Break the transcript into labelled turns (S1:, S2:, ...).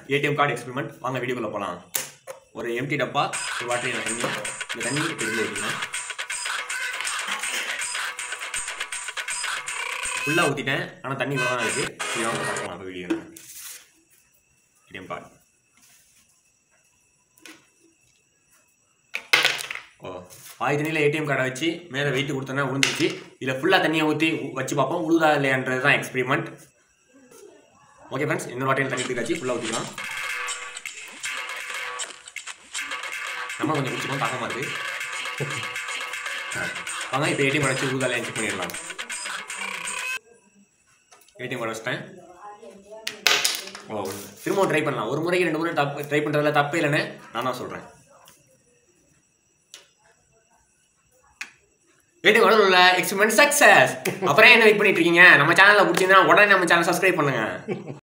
S1: ATM card experiment வாங்க வீடியோக்குள்ள போகலாம் ஒரு எம்டி டப்பா ஒரு வாட்டர் தண்ணி இந்த தண்ணி பெரிய வைக்கணும் ஃபுல்லாக ஊற்றிட்டேன் ஆனால் தண்ணி இவ்வளோ தான் இருக்குது இது வாங்க பார்க்கலாம் அப்போ வீடியோ ஏடிஎம் கார்டு ஓ பாதி தண்ணியில் ஏடிஎம் கார்டை வச்சு மேலே வெயிட் கொடுத்தோன்னா விழுந்துருச்சு இதில் ஃபுல்லாக தண்ணியை ஊற்றி வச்சு பார்ப்போம் உழுதா இல்லையான்றது தான் எக்ஸ்பெரிமெண்ட் ஓகே ஃப்ரெண்ட்ஸ் இன்னொரு வாட்டையில் தண்ணி தூக்காச்சு ஃபுல்லாக ஊற்றிக்கலாம் நம்ம கொஞ்சம் குடிச்சிக்கணும் தாக்கமாக இருக்குது வாங்க இப்போ ஏடிஎம் கார்டு வச்சு உழுதா இல்லையா செக் பண்ணிடலாம் ஏடிஎம் கார்டு வச்சிட்டேன் ஓ திரும்பவும் ட்ரை பண்ணலாம் ஒரு முறைக்கு ரெண்டு முறை தப்பு ட்ரை பண்ணுறதுல தப்பே இல்லைன்னு நான் தான் சொல்கிறேன் ஏடிஎம் கார்டு உள்ள எக்ஸ்பெரிமெண்ட் சக்ஸஸ் அப்புறம் என்ன வெயிட் பண்ணிட்டு இருக்கீங்க நம்ம சேனலில் பிடிச்சிருந்தா உடனே நம்ம சேனல் சப்ஸ்கிரைப் பண்ணுங்க